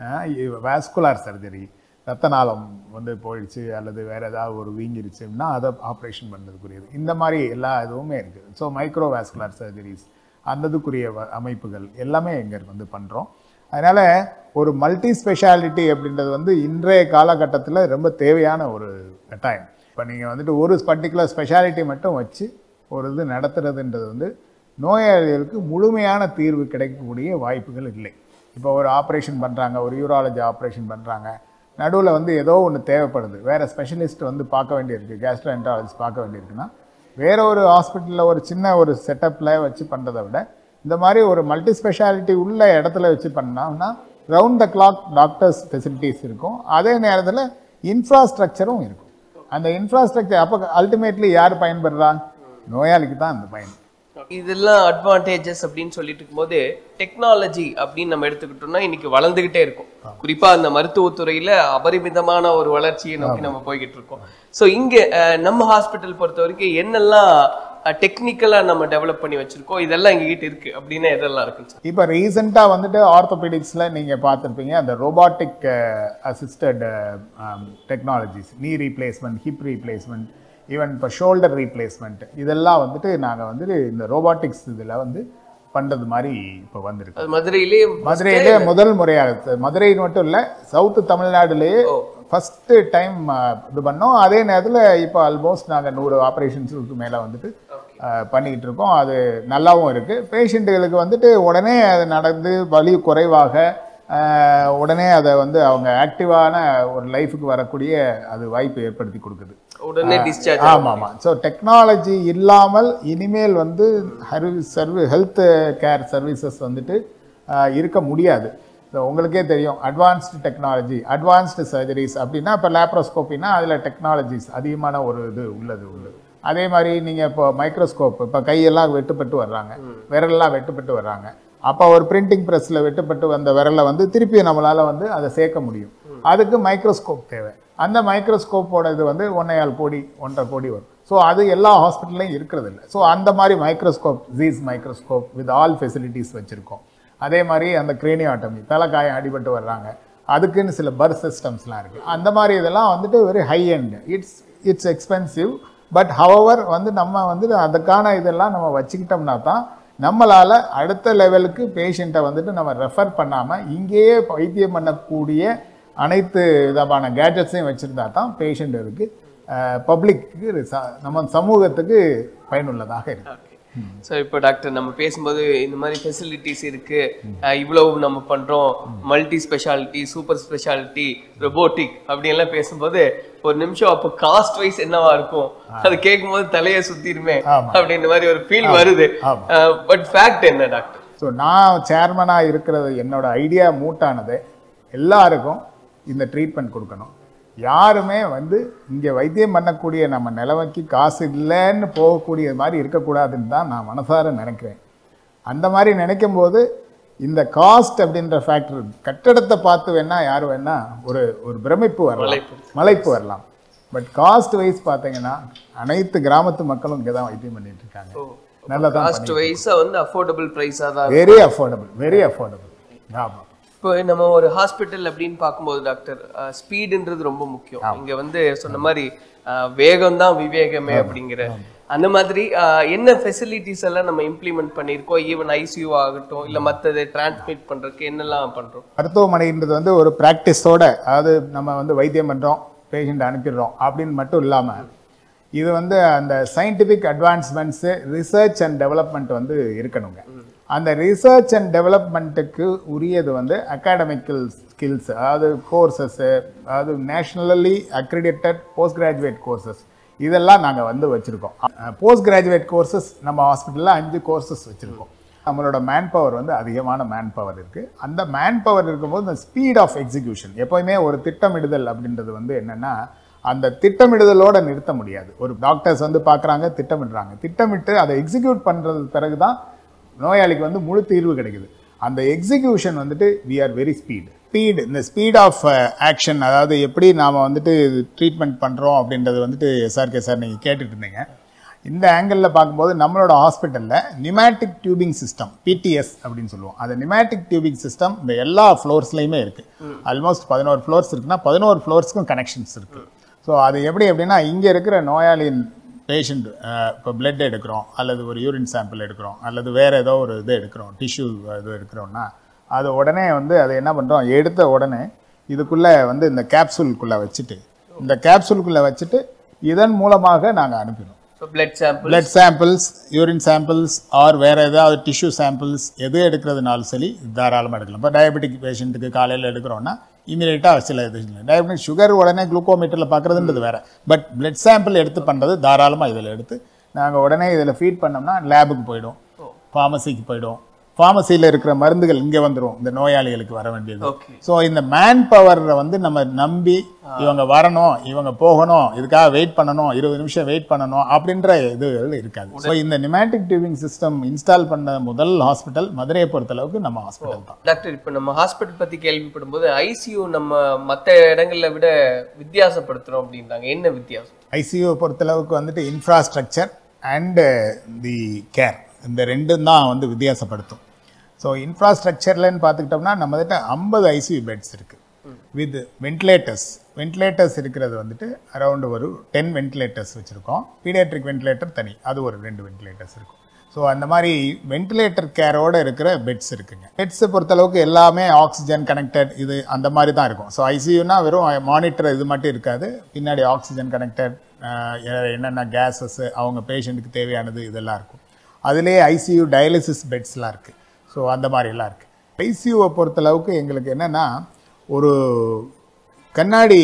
S2: வாஸ்குலார் சர்ஜரி ரத்த நாளம் வந்து போயிடுச்சு அல்லது வேற ஏதாவது ஒரு வீங்கிருச்சுன்னா அதை ஆப்ரேஷன் பண்ணுறதுக்குரியது இந்த மாதிரி எல்லா இதுவுமே இருக்குது ஸோ மைக்ரோ வாஸ்குலார் சர்ஜரிஸ் அந்ததுக்குரிய வ- அமைப்புகள் எல்லாமே இங்கே வந்து பண்ணுறோம் அதனால் ஒரு மல்டி ஸ்பெஷாலிட்டி அப்படின்றது வந்து இன்றைய காலகட்டத்தில் ரொம்ப தேவையான ஒரு கட்டாயம் இப்போ நீங்கள் வந்துட்டு ஒரு பர்டிகுலர் ஸ்பெஷாலிட்டி மட்டும் வச்சு ஒரு இது நடத்துறதுன்றது வந்து நோயாளிகளுக்கு முழுமையான தீர்வு கிடைக்கக்கூடிய வாய்ப்புகள் இல்லை இப்போ ஒரு ஆப்ரேஷன் பண்ணுறாங்க ஒரு யூராலஜி ஆப்ரேஷன் பண்ணுறாங்க நடுவில் வந்து ஏதோ ஒன்று தேவைப்படுது வேறு ஸ்பெஷலிஸ்ட் வந்து பார்க்க வேண்டியிருக்கு கேஸ்ட்ரோஎன்ட்ராலஜிஸ்ட் பார்க்க வேண்டியிருக்குன்னா வேற ஒரு ஹாஸ்பிட்டலில் ஒரு சின்ன ஒரு செட்டப்பில் வச்சு பண்ணுறதை விட இந்த மாதிரி ஒரு மல்டி ஸ்பெஷாலிட்டி உள்ள இடத்துல வச்சு பண்ணோம்னா round the clock doctors facilities இருக்கும் அதே நேரத்தில் இன்ஃப்ராஸ்ட்ரக்சரும் இருக்கும் அந்த இன்ஃப்ராஸ்ட்ரக்சர் அப்போ அல்டிமேட்லி யார் பயன்படுறா நோயாளிக்கு தான் அந்த பயன்
S1: இதெல்லாம் அட்வான்டேஜஸ் அப்படின்னு சொல்லிட்டு இருக்கும்போது டெக்னாலஜி அப்படின்னு நம்ம எடுத்துக்கிட்டோம்னா இன்னைக்கு வளர்ந்துகிட்டே இருக்கும் குறிப்பா அந்த மருத்துவத்துறையில அபரிமிதமான ஒரு வளர்ச்சியை நோக்கி நம்ம போய்கிட்டு இருக்கோம் சோ இங்க அஹ், நம்ம ஹாஸ்பிட்டல் பொறுத்த வரைக்கும் என்னெல்லாம் டெக்னிக்கலா நம்ம டெவலப் பண்ணி வச்சிருக்கோம் இதெல்லாம் எங்ககிட்ட இருக்கு அப்படின்னா எதெல்லாம் இருக்குன்னு சார்
S2: இப்போ ரீசெண்டாக வந்துட்டு ஆர்த்தோபெடிக்ஸில் நீங்கள் பார்த்துருப்பீங்க அந்த robotic assisted technologies knee replacement hip replacement even இப்போ ஷோல்டர் ரீப்ளேஸ்மெண்ட் இதெல்லாம் வந்துட்டு நாங்கள் வந்துட்டு இந்த ரோபாட்டிக்ஸ் இதில் வந்து பண்ணுறது மாதிரி இப்போ வந்திருக்கு
S1: அது மதுரையிலேயே
S2: மதுரையிலே முதல் முறையாக மதுரை மட்டும் இல்லை சவுத்து தமிழ்நாடுலேயே ஃபஸ்ட்டு டைம் இது பண்ணோம் அதே நேரத்தில் இப்போ ஆல்மோஸ்ட் நாங்கள் நூறு ஆப்ரேஷன்ஸுக்கு மேலே வந்துட்டு அஹ், பண்ணிக்கிட்டு இருக்கோம் அது நல்லாவும் இருக்குது பேஷண்ட்டுகளுக்கு வந்துட்டு உடனே அது நடந்து வலி குறைவாக அஹ், உடனே அதை வந்து அவங்க ஆக்டிவான ஒரு லைஃபுக்கு வரக்கூடிய அது வாய்ப்பு ஏற்படுத்தி கொடுக்குது
S1: உடனே டிஸ்சார்ஜ்
S2: ஆமாம் ஆமாம் ஸோ டெக்னாலஜி இல்லாமல் இனிமேல் வந்து சர்வீ ஹெல்த் கேர் சர்வீசஸ் வந்துட்டு ஆஹ், இருக்க முடியாது ஸோ உங்களுக்கே தெரியும் அட்வான்ஸ்டு டெக்னாலஜி அட்வான்ஸ்டு சர்ஜரிஸ் அப்படின்னா இப்போ லேப்ரோஸ்கோப்பினா அதில் டெக்னாலஜிஸ் அதிகமான ஒரு இது உள்ளது உண்டு அதே மாதிரி நீங்கள் இப்போ மைக்ரோஸ்கோப் இப்போ கையெல்லாம் வெட்டுப்பட்டு வர்றாங்க விரலெல்லாம் வெட்டுப்பட்டு வர்றாங்க அப்போ ஒரு பிரிண்டிங் ப்ரெஸ்ஸில் வெட்டுப்பட்டு வந்த விரலை வந்து திருப்பி நம்மளால் வந்து அதை சேர்க்க முடியும் அதுக்கு மைக்ரோஸ்கோப் தேவை அந்த மைக்ரோஸ்கோப்போட இது வந்து ஒன்றையால் கோடி ஒன்றரை கோடி வரும் ஸோ அது எல்லா ஹாஸ்பிட்டல்லையும் இருக்கிறது இல்லை ஸோ அந்த மாதிரி microscope Zeiss microscope with all facilities வச்சுருக்கோம் அதே மாதிரி அந்த கிரேனியாட்டமி தலைக்காயம் அடிபட்டு வர்றாங்க அதுக்குன்னு சில பர் சிஸ்டம்ஸ்லாம் இருக்குது அந்த மாதிரி இதெல்லாம் வந்துட்டு very high end it's it's expensive but however வந்து நம்ம வந்து அதுக்கான இதெல்லாம் நம்ம வச்சுக்கிட்டோம்னா தான் நம்மளால் அடுத்த லெவலுக்கு பேஷண்ட்டை வந்துட்டு நம்ம ரெஃபர் பண்ணாமல் இங்கேயே வைத்தியம் பண்ணக்கூடிய அனைத்து விதமான கேட்ஜெட்ஸையும் வச்சுருந்தா தான் பேஷண்ட்டுக்கு பப்ளிக்கு நம்ம சமூகத்துக்கு பயனுள்ளதாக இருக்கு
S1: ஸோ இப்போ டாக்டர் நம்ம பேசும்போது இந்த மாதிரி ஃபெசிலிட்டிஸ் இருக்கு அஹ் இவ்வளவு நம்ம பண்றோம் multi speciality super speciality robotic அப்படின்லாம் பேசும்போது ஒரு நிமிஷம் அப்போ காஸ்ட் வைஸ் என்னவா இருக்கும் அது கேட்கும்போது தலையை சுத்திருமே
S2: ஆமா.
S1: அப்படின்ற மாதிரி ஒரு ஃபீல் வருது
S2: ஆமா.
S1: பட் ஃபேக்ட் என்ன டாக்டர்
S2: ஸோ நான் சேர்மனாக இருக்கிறது என்னோட ஐடியா மூட்டானது எல்லாருக்கும் இந்த ட்ரீட்மெண்ட் கொடுக்கணும் யாருமே வந்து இங்கே வைத்தியம் பண்ணக்கூடிய நம்ம நிலைமைக்கு காசு இல்லைன்னு போகக்கூடிய மாதிரி இருக்கக்கூடாதுன்னு தான் நான் மனசார நினைக்கிறேன் அந்த மாதிரி நினைக்கும் போது இந்த காஸ்ட் அப்படின்ற ஃபேக்டர் கட்டடத்தை பார்த்து வேணா யார் வேணா ஒரு ஒரு பிரமிப்பு வரலாம் மலைப்பு வரலாம் பட் காஸ்ட் வைஸ் பார்த்தீங்கன்னா அனைத்து கிராமத்து மக்களும் இங்கே தான் வைத்தியம் பண்ணிட்டு இருக்காங்க நல்லா தான்
S1: காஸ்ட் வைஸா வந்து அஃபோர்டபுள் ப்ரைஸா தான்
S2: வெரி அஃபோர்டபுள் வெரி அஃபோர்டபுள் ஆமாம்
S1: இப்போ நம்ம ஒரு ஹாஸ்பிட்டல் அப்படின்னு பார்க்கும்போது டாக்டர் ஸ்பீடுன்றது ரொம்ப முக்கியம் இங்க வந்து சொன்ன மாதிரி வேகம் தான் விவேகமே அப்படிங்கிற அந்த மாதிரி அஹ், என்ன ஃபெசிலிட்டிஸ் எல்லாம் நம்ம இம்ப்ளிமெண்ட் பண்ணியிருக்கோம் ஈவன் ஐசியூ ஆகட்டும் இல்ல மத்ததை டிரான்ஸ்மிட் பண்றதுக்கு என்னெல்லாம் பண்றோம்
S2: மருத்துவமனைன்றது வந்து ஒரு ப்ராக்டிஸோட அதாவது நம்ம வந்து வைத்தியம் பண்ணுறோம் பேஷண்ட் அனுப்பிடுறோம் அப்படின்னு மட்டும் இல்லாமல் இது வந்து அந்த scientific advancements research and development வந்து இருக்கணுங்க அந்த ரிசர்ச் அண்ட் டெவலப்மெண்ட்டுக்கு உரியது வந்து அகாடமிக்கல் ஸ்கில்ஸ் அதாவது கோர்சஸ்ஸு அதாவது nationally accredited post graduate courses இதெல்லாம் நாங்கள் வந்து வச்சுருக்கோம் போஸ்ட் கிராஜுவேட் கோர்சஸ் நம்ம ஹாஸ்பிட்டலில் அஞ்சு கோர்சஸ் வச்சுருக்கோம் நம்மளோட மேன் பவர் வந்து அதிகமான மேன் பவர் இருக்கு அந்த மேன் பவர் இருக்கும்போது இந்த ஸ்பீட் ஆஃப் எக்ஸிகியூஷன் எப்போயுமே ஒரு திட்டமிடுதல் அப்படின்றது வந்து என்னன்னா அந்த திட்டமிடுதலோட நிறுத்த முடியாது ஒரு டாக்டர்ஸ் வந்து பார்க்குறாங்க திட்டமிடுறாங்க திட்டமிட்டு அதை எக்ஸிக்யூட் பண்ணுறது பிறகு தான் நோயாளிக்கு வந்து முழு தீர்வு கிடைக்குது அந்த எக்ஸிகியூஷன் வந்துட்டு we are very speed speed இந்த ஸ்பீட் ஆஃப் ஆக்ஷன் அதாவது எப்படி நாம் வந்துட்டு ட்ரீட்மெண்ட் பண்ணுறோம் அப்படின்றது வந்துட்டு எஸ்ஆர்கே சார் நீங்கள் கேட்டுட்டு இருந்தீங்க இந்த ஆங்கிளில் பார்க்கும்போது நம்மளோட ஹாஸ்பிட்டலில் நிமேட்டிக் டியூபிங் சிஸ்டம் பிடிஎஸ் அப்படின்னு சொல்லுவோம் அந்த நிமேட்டிக் டியூபிங் சிஸ்டம் இந்த எல்லா ஃப்ளோர்ஸ்லையுமே இருக்குது ஆல்மோஸ்ட் பதினோரு ஃப்ளோர்ஸ் இருக்குன்னா பதினோரு ஃப்ளோர்ஸ்க்கும் கனெக்ஷன்ஸ் இருக்குது ஸோ அது எப்படி அப்படின்னா இங்கே இருக்கிற நோயாளியின் பேஷண்ட் இப்போ பிளட் எடுக்கிறோம் அல்லது ஒரு யூரின் சாம்பிள் எடுக்கிறோம் அல்லது வேறு ஏதோ ஒரு இது எடுக்கிறோம் டிஷ்யூ இது எடுக்கிறோம்னா அது உடனே வந்து அதை என்ன பண்ணுறோம் எடுத்த உடனே இதுக்குள்ளே வந்து இந்த கேப்சூலுக்குள்ளே வச்சுட்டு இந்த கேப்சூலுக்குள்ளே வச்சுட்டு இதன் மூலமாக நாங்கள் அனுப்பிடுவோம்
S1: so blood sample
S2: blood samples urine samples or வேறு ஏதாவது டிஷ்யூ சாம்பிள்ஸ் எது எடுக்கிறதுனாலும் சரி தாராளமாக எடுக்கலாம் இப்போ டயபெட்டிக் பேஷண்ட்டுக்கு காலையில் எடுக்கிறோம்னா இமீடியட்டாக சில இது டயபெட்டிக் சுகர் உடனே குளுக்கோமீட்டரில் பார்க்குறதுன்றது வேறு பட் பிளட் சாம்பிள் எடுத்து பண்ணுறது தாராளமாக இதில் எடுத்து நாங்கள் உடனே இதில் ஃபீட் பண்ணோம்னா லேபுக்கு போயிடும் ஃபார்மசிக்கு போயிடும் ஃபார்மசியில் இருக்கிற மருந்துகள் இங்கே வந்துடும் இந்த நோயாளிகளுக்கு வர வேண்டியது
S1: ஓகே
S2: ஸோ இந்த மேன் பவரை வந்து நம்ம நம்பி இவங்க வரணும் இவங்க போகணும் இதுக்காக வெயிட் பண்ணணும் இருபது நிமிஷம் வெயிட் பண்ணணும் அப்படின்ற இதுகள் இருக்காது ஸோ இந்த நிமேட்டிக் டியூபிங் சிஸ்டம் இன்ஸ்டால் பண்ண முதல் ஹாஸ்பிட்டல் மதுரையை பொறுத்தளவுக்கு நம்ம ஹாஸ்பிட்டல் தான்
S1: டாக்டர் இப்போ நம்ம ஹாஸ்பிட்டல் பத்தி கேள்விப்படும் போது ஐசியூ நம்ம மத்த இடங்கள்ல விட வித்தியாசப்படுத்துறோம் அப்படின்றாங்க என்ன வித்தியாசம்
S2: ஐசியூ பொறுத்தளவுக்கு வந்துட்டு இன்ஃப்ராஸ்ட்ரக்சர் அண்டு தி கேர் இந்த ரெண்டும் தான் வந்து வித்தியாசப்படுத்தும் ஸோ இன்ஃப்ராஸ்ட்ரக்சர்லன்னு பார்த்துக்கிட்டோம்னா நம்மகிட்ட ஐம்பது ஐசியூ பெட்ஸ் இருக்குது வித் வென்டிலேட்டர்ஸ் வென்டிலேட்டர்ஸ் இருக்கிறது வந்துட்டு அரௌண்ட் ஒரு டென் வென்டிலேட்டர்ஸ் வச்சுருக்கோம் பீடியாட்ரிக் வென்டிலேட்டர் தனி அது ஒரு ரெண்டு வென்டிலேட்டர்ஸ் இருக்கும் ஸோ அந்த மாதிரி வென்டிலேட்டர் கேரோட இருக்கிற பெட்ஸ் இருக்குங்க பெட்ஸை பொறுத்தளவுக்கு எல்லாமே ஆக்சிஜன் கனெக்டட் இது அந்த மாதிரி தான் இருக்கும் ஸோ ஐசியூனா வெறும் மானிட்டர் இது மட்டும் இருக்காது பின்னாடி ஆக்சிஜன் கனெக்டட் என்னென்ன கேஸஸ் அவங்க பேஷண்ட்டுக்கு தேவையானது இதெல்லாம் இருக்கும் அதுலேயே ஐசியூ டயாலிசிஸ் பெட்ஸ்லாம் இருக்குது ஸோ அந்த மாதிரிலாம் இருக்குது ஐசியூவை பொறுத்தளவுக்கு எங்களுக்கு என்னென்னா ஒரு கண்ணாடி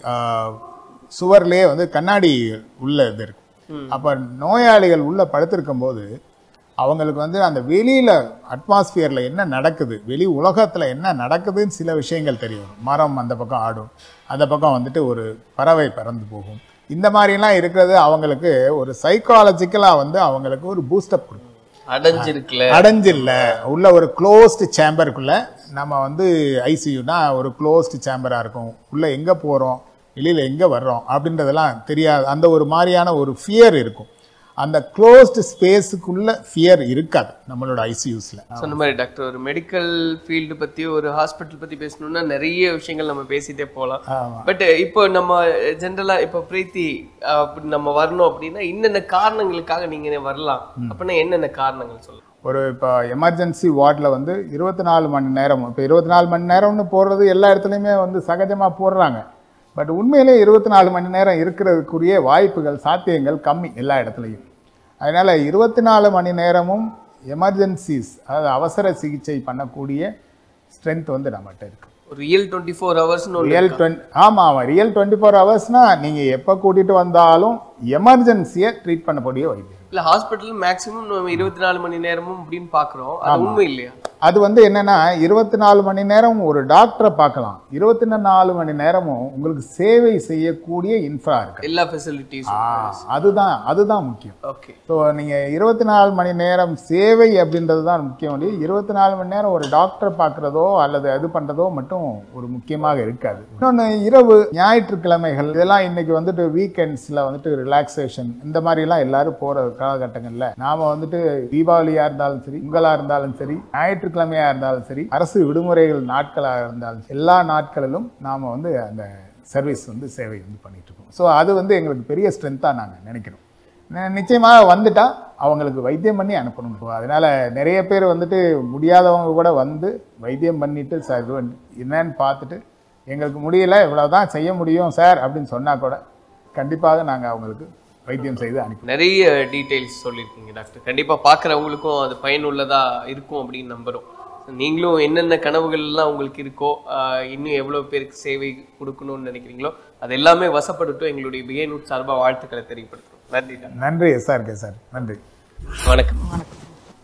S2: சுவர்லேயே வந்து கண்ணாடி உள்ள இது இருக்கும் அப்போ நோயாளிகள் உள்ள படுத்திருக்கும் போது அவங்களுக்கு வந்து அந்த வெளியில அட்மாஸ்பியர்ல என்ன நடக்குது வெளி உலகத்துல என்ன நடக்குதுன்னு சில விஷயங்கள் தெரியும் மரம் அந்த பக்கம் ஆடும் அந்த பக்கம் வந்துட்டு ஒரு பறவை பறந்து போகும் இந்த மாதிரிலாம் இருக்கிறது அவங்களுக்கு ஒரு சைக்காலஜிக்கலா வந்து அவங்களுக்கு ஒரு பூஸ்டப் கொடுக்கும்
S1: அடைஞ்சிருக்குல
S2: அடைஞ்சில்ல உள்ள ஒரு க்ளோஸ்டு சேம்பருக்குள்ள நம்ம வந்து ஐசியூனா ஒரு க்ளோஸ்டு சேம்பரா இருக்கும் உள்ள எங்க போறோம் வெளியில எங்க வர்றோம் அப்படின்றதெல்லாம் தெரியாது அந்த ஒரு மாதிரியான ஒரு ஃபியர் இருக்கும் அந்த க்ளோஸ்டு ஸ்பேஸுக்குள்ள ஃபியர் இருக்காது நம்மளோட ஐசியூஸ்ல
S1: சொன்ன மாதிரி டாக்டர் ஒரு மெடிக்கல் ஃபீல்டு பத்தி ஒரு ஹாஸ்பிட்டல் பத்தி பேசணும்னா நிறைய விஷயங்கள் நம்ம பேசிட்டே போகலாம்
S2: ஆமா.
S1: பட் இப்போ நம்ம ஜென்ரலா இப்போ பிரீத்தி அஹ், அப்படி நம்ம வரணும் அப்படின்னா இன்னென்ன காரணங்களுக்காக நீங்க வரலாம் அப்படின்னா என்னென்ன காரணங்கள் சொல்லலாம்
S2: ஒரு இப்போ எமர்ஜென்சி வார்டில் வந்து இருபத்தி நாலு மணி நேரம் இப்போ இருபத்தி நாலு மணி நேரம்னு போடுறது எல்லா இடத்துலையுமே வந்து சகஜமாக போடுறாங்க பட் உண்மையிலே இருபத்தி நாலு மணி நேரம் இருக்கிறதுக்குரிய வாய்ப்புகள் சாத்தியங்கள் கம்மி எல்லா இடத்துலையும் அதனால் இருபத்தி நாலு மணி நேரமும் எமர்ஜென்சிஸ் அதாவது அவசர சிகிச்சை பண்ணக்கூடிய ஸ்ட்ரென்த் வந்து நம்மகிட்ட இருக்குது
S1: ஒரு ரியல் டுவெண்ட்டி ஃபோர் ஹவர்ஸ்னு ஒன்று
S2: ரியல் டுவெண்ட் ஆமாம் ஆமாம் ரியல் டுவெண்ட்டி ஃபோர் ஹவர்ஸ்னால் நீங்கள் எப்போ கூட்டிகிட்டு வந்தாலும் எமர்ஜென்சியை ட்ரீட் பண்ணக்கூடிய வைத்தியம்
S1: இல்ல ஹாஸ்பிட்டல் மேக்ஸிமம் நம்ம இருபத்தி நாலு மணி நேரமும் அப்படின்னு பாக்குறோம் அது உண்மை இல்லையா
S2: அது வந்து என்னன்னா இருபத்தி நாலு மணி நேரம் ஒரு டாக்டரை பார்க்கலாம் இருபத்தி நாலு மணி நேரமும் உங்களுக்கு சேவை செய்யக்கூடிய இன்ஃப்ரா இருக்கு
S1: எல்லா ஃபெசிலிட்டிஸ்
S2: ஆ, அதுதான் அதுதான் முக்கியம்
S1: ஓகே
S2: ஸோ நீங்கள் இருபத்தி நாலு மணி நேரம் சேவை அப்படின்றது தான் முக்கியம் ஒழிய இருபத்தி நாலு மணி நேரம் ஒரு டாக்டரை பார்க்குறதோ அல்லது அது பண்ணுறதோ மட்டும் ஒரு முக்கியமாக இருக்காது இன்னொன்று இரவு ஞாயிற்றுக்கிழமைகள் இதெல்லாம் இன்னைக்கு வந்துட்டு வீக்கெண்ட்ஸில் வந்துட்டு ரிலாக்ஸேஷன் இந்த மாதிரிலாம் எல்லாரும் போகிற காலகட்டங்களில் நாம் வந்துட்டு தீபாவளியாக இருந்தாலும் சரி பொங்கலாக இருந்தாலும் சரி ஞாயிற்றுக்கிழமையாக இருந்தாலும் சரி அரசு விடுமுறைகள் நாட்களாக இருந்தாலும் சரி, எல்லா நாட்களிலும் நாம் வந்து அந்த சர்வீஸ் வந்து சேவை வந்து பண்ணிட்டு இருக்கோம் ஸோ அது வந்து எங்களுக்கு பெரிய ஸ்ட்ரென்த்தாக நாங்கள் நினைக்கிறோம் நி- நிச்சயமாக வந்துட்டா அவங்களுக்கு வைத்தியம் பண்ணி அனுப்பணும் இப்போ அதனால நிறைய பேர் வந்துட்டு முடியாதவங்க கூட வந்து வைத்தியம் பண்ணிட்டு சார் இது பண்ணி- என்னன்னு பார்த்துட்டு எங்களுக்கு முடியல இவ்வளவுதான் செய்ய முடியும் சார் அப்படின்னு சொன்னா கூட கண்டிப்பாக நாங்கள் அவங்களுக்கு வைத்தியம் செய்து அனுப்பி
S1: நிறைய டீடைல்ஸ் சொல்லியிருக்கீங்க டாக்டர் கண்டிப்பா பார்க்குறவங்களுக்கும் அது பயனுள்ளதா இருக்கும் அப்படின்னு நம்புறோம் நீங்களும் என்னென்ன கனவுகள் எல்லாம் உங்களுக்கு இருக்கோ ஆஹ் இன்னும் எவ்வளவு பேருக்கு சேவை கொடுக்கணும்னு நினைக்கிறீங்களோ அது எல்லாமே வசப்படட்டும் எங்களுடைய பிகேனூட் சார்பா வாழ்த்துக்களை தெரியப்படுத்துறோம் நன்றி டாக்டர்
S2: நன்றி எஸ்ஆர்கே சார் நன்றி
S1: வணக்கம்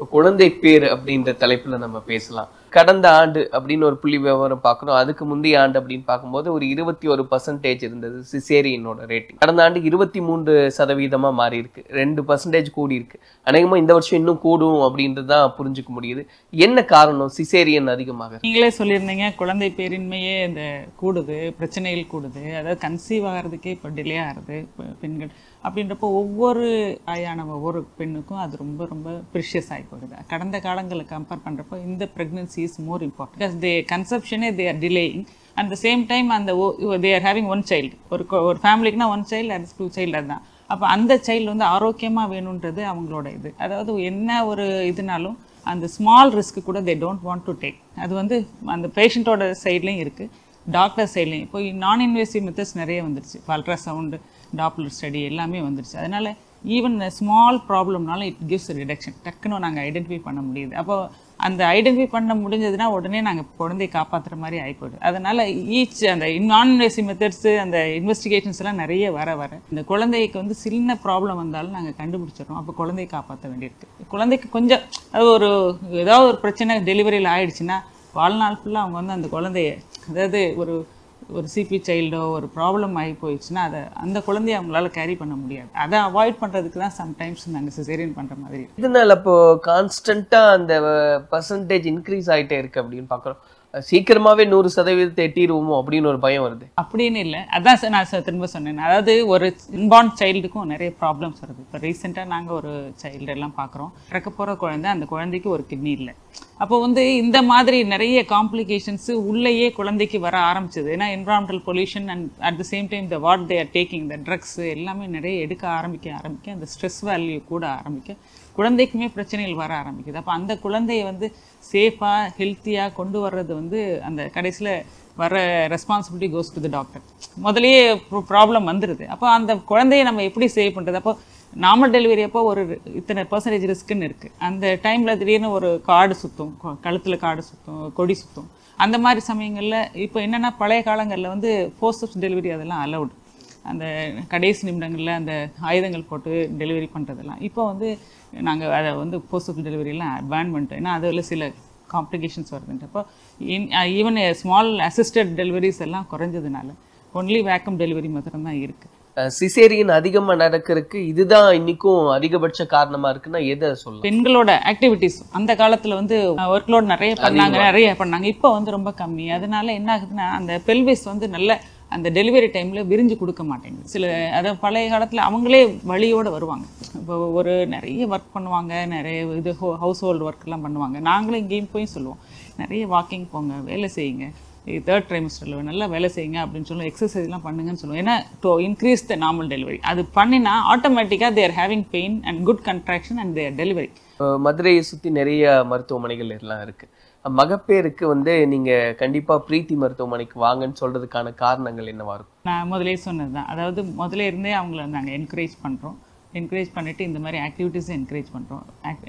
S1: இப்ப குழந்தை பேர் அப்படின்ற தலைப்புல நம்ம பேசலாம் கடந்த ஆண்டு அப்படின்னு ஒரு புள்ளி விவரம் பார்க்கணும் அதுக்கு முந்தைய ஆண்டு அப்படின்னு பார்க்கும்போது ஒரு இருபத்தி ஒரு பர்சன்டேஜ் இருந்தது சிசேரியனோட ரேட்டிங் கடந்த ஆண்டு இருபத்தி மூன்று சதவீதமா மாறி இருக்கு ரெண்டு பர்சன்டேஜ் கூடி இருக்கு அநேகமா இந்த வருஷம் இன்னும் கூடும் அப்படின்றது தான் புரிஞ்சுக்க முடியுது என்ன காரணம் சிசேரியன் அதிகமாக
S3: நீங்களே சொல்லியிருந்தீங்க குழந்தை பேரின்மையே இந்த கூடுது பிரச்சனைகள் கூடுது அதாவது கன்சீவ் ஆகிறதுக்கே இப்போ டிலே ஆகுது பெ- பெண்கள் அப்படின்றப்போ ஒவ்வொரு ஆயான ஒவ்வொரு பெண்ணுக்கும் அது ரொம்ப ரொம்ப ப்ரிஷியஸ் ஆகி போகுது கடந்த காலங்களை கம்பேர் பண்ணுறப்போ இந்த pregnancy is more important because they கன்செப்ஷனே they are delaying at the same time அந்த they are having one child ஒரு கொ- ஒரு ஃபேமிலிக்குனா ஒன் சைல்டு அது டூ சைல்டு அதுதான் அப்போ அந்த சைல்டு வந்து ஆரோக்கியமாக வேணுன்றது அவங்களோட இது அதாவது என்ன ஒரு இதுனாலும் அந்த ஸ்மால் ரிஸ்க் கூட they don't want to take அது வந்து அந்த பேஷண்ட்டோட சைட்லேயும் இருக்குது டாக்டர் சைட்லேயும் இப்போ நான் இன்வெசிவ் மெத்தட்ஸ் நிறைய வந்துருச்சு அல்ட்ராசவுண்டு டாப்லர் ஸ்டடி எல்லாமே வந்துருச்சு அதனால ஈவன் ஸ்மால் ப்ராப்ளம்னாலும் இட் கிவ்ஸ் ரிடக்ஷன் டக்குன்னு நாங்கள் ஐடென்டிஃபை பண்ண முடியுது அப்போ அந்த ஐடென்டிஃபை பண்ண முடிஞ்சதுன்னா உடனே நாங்கள் குழந்தையை காப்பாற்றுற மாதிரி ஆகிப்போகுது அதனால ஈச் அந்த நான் இன்வெசிவ் மெத்தட்ஸு அந்த இன்வெஸ்டிகேஷன்ஸ் எல்லாம் நிறைய வர வர இந்த குழந்தைக்கு வந்து சின்ன ப்ராப்ளம் வந்தாலும் நாங்கள் கண்டுபிடிச்சிடுறோம் அப்போ குழந்தையை காப்பாற்ற வேண்டியிருக்கு குழந்தைக்கு கொஞ்சம் அது ஒரு ஏதாவது ஒரு பிரச்சனை டெலிவரியில் ஆயிடுச்சுன்னா வாழ்நாள் ஃபுல்லாக அவங்க வந்து அந்த குழந்தைய அதாவது ஒரு ஒரு சிபி சைல்டோ ஒரு ப்ராப்ளம் ஆகி போயிடுச்சுன்னா அதை அந்த குழந்தைய அவங்களால கேரி பண்ண முடியாது அதை அவாய்ட் பண்ணுறதுக்கு தான் சம்டைம்ஸ் நாங்கள் சிசேரியன் பண்ணுற மாதிரி இருக்கு.
S1: இதனால இப்போ கான்ஸ்டன்டா அந்த பர்சன்டேஜ் இன்க்ரீஸ் ஆயிட்டே இருக்கு அப்படின்னு பாக்குறோம் சீக்கிரமாவே நூறு சதவீதத்தை எட்டிடுவோமோ அப்படின்னு ஒரு பயம் வருது
S3: அப்படின்னு இல்லை அதான் சார் நான் சார் திரும்ப சொன்னேன் அதாவது ஒரு இன்பார்ன் சைல்டுக்கும் நிறைய ப்ராப்ளம்ஸ் வருது இப்போ ரீசெண்டாக நாங்கள் ஒரு சைல்டு எல்லாம் பார்க்குறோம் பிறக்க போகிற குழந்தை அந்த குழந்தைக்கு ஒரு கிட்னி இல்லை அப்போ வந்து இந்த மாதிரி நிறைய காம்ப்ளிகேஷன்ஸ் உள்ளேயே குழந்தைக்கு வர ஆரம்பிச்சது ஏன்னா environmental pollution and at the same time the what they are taking the drugs எல்லாமே நிறைய எடுக்க ஆரம்பிக்க ஆரம்பிக்க அந்த ஸ்ட்ரெஸ் வேல்யூ கூட ஆரம்பிக்க குழந்தைக்குமே பிரச்சனைகள் வர ஆரம்பிக்குது அப்போ அந்த குழந்தைய வந்து சேஃபாக ஹெல்த்தியாக கொண்டு வர்றது வந்து அந்த கடைசியில் வர responsibility goes to the doctor முதல்லயே ப்ராப்ளம் வந்துடுது அப்போ அந்த குழந்தைய நம்ம எப்படி சேவ் பண்ணுறது அப்போ நார்மல் டெலிவரி அப்போ ஒரு இத்தனை பர்சன்டேஜ் ரிஸ்க்குன்னு இருக்குது அந்த டைமில் திடீர்னு ஒரு காடு சுற்றும் கழுத்தில் காடு சுற்றும் கொடி சுற்றும் அந்த மாதிரி சமயங்களில் இப்போ என்னென்னா பழைய காலங்களில் வந்து போஸ்ட் டெலிவரி அதெல்லாம் அலௌடு அந்த கடைசி நிமிடங்களில் அந்த ஆயுதங்கள் போட்டு டெலிவரி பண்ணுறதெல்லாம் இப்போ வந்து நாங்கள் அதை வந்து போஸ்ட் ஆஃப் டெலிவரியெல்லாம் பேன் பண்ணிட்டோம் ஏன்னா அதில் சில காம்ப்ளிகேஷன்ஸ் வருதுன்ட்டு அப்போ ஈவன் ஸ்மால் அசிஸ்டட் டெலிவரிஸ் எல்லாம் குறைஞ்சதுனால ஒன்லி வேக்கம் டெலிவரி மாத்திரம் தான் இருக்குது
S1: சிசேரியன் அதிகமா நடக்கிறதுக்கு இதுதான் இன்னைக்கும் அதிகபட்ச காரணமா இருக்குன்னா எதை சொல்லலாம்
S3: பெண்களோட ஆக்டிவிட்டிஸ் அந்த காலத்துல வந்து ஒர்க் லோட் நிறைய பண்ணாங்க நிறைய பண்ணாங்க இப்போ வந்து ரொம்ப கம்மி அதனால என்ன ஆகுதுன்னா அந்த பெல்விஸ் வந்து நல்ல அந்த டெலிவரி டைம்ல விரிஞ்சு கொடுக்க மாட்டேங்குது சில அதாவது பழைய காலத்துல அவங்களே வழியோட வருவாங்க இப்போ ஒரு நிறைய ஒர்க் பண்ணுவாங்க நிறைய இது ஹவுஸ் ஹோல்டு ஒர்க்லாம் பண்ணுவாங்க நாங்களும் இங்கேயும் போய் சொல்லுவோம் நிறைய வாக்கிங் போங்க வேலை செய்யுங்க தேர்ட் ட்ரைமஸ்டரில் நல்லா வேலை செய்யுங்க அப்படின்னு சொல்லுவோம் எக்ஸசைஸ்லாம் பண்ணுங்கன்னு சொல்லுவோம் ஏன்னா to increase the normal delivery அது பண்ணினா ஆட்டோமேட்டிக்காக they're having pain and good contraction and their delivery
S1: இப்போ மதுரையை சுத்தி நிறைய மருத்துவமனைகள் எல்லாம் இருக்கு மகப்பேருக்கு வந்து நீங்க கண்டிப்பா பிரீத்தி மருத்துவமனைக்கு வாங்கன்னு சொல்றதுக்கான காரணங்கள் என்னவா இருக்கும்
S3: நான் முதலே சொன்னது தான் அதாவது முதல்ல இருந்தே அவங்கள நாங்கள் என்கரேஜ் பண்ணுறோம் என்கரேஜ் பண்ணிவிட்டு இந்த மாதிரி ஆக்டிவிட்டீஸை என்கரேஜ் பண்ணுறோம்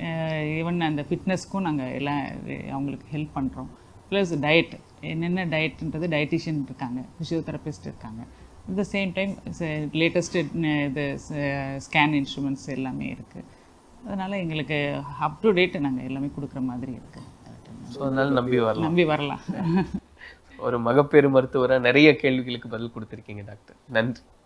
S3: ஈவன் அந்த ஃபிட்னஸ்க்கும் நாங்கள் எல்லாம் அவங்களுக்கு ஹெல்ப் பண்ணுறோம் ப்ளஸ் டயட் என்னென்ன டயட்ன்றது டயட்டிஷியன் இருக்காங்க ஃபிசியோதெரபிஸ்ட் இருக்காங்க at the same time latest இது ஸ்கேன் இன்ஸ்ட்ருமெண்ட்ஸ் எல்லாமே இருக்குது அதனால் எங்களுக்கு அப் டு டேட் நாங்கள் எல்லாமே கொடுக்குற மாதிரி இருக்குது
S1: ஸோ அதனால நம்பி வரலாம்
S3: நம்பி வரலாம்
S1: ஒரு மகப்பேறு மருத்துவரா நிறைய கேள்விகளுக்கு பதில் கொடுத்திருக்கீங்க டாக்டர் நன்றி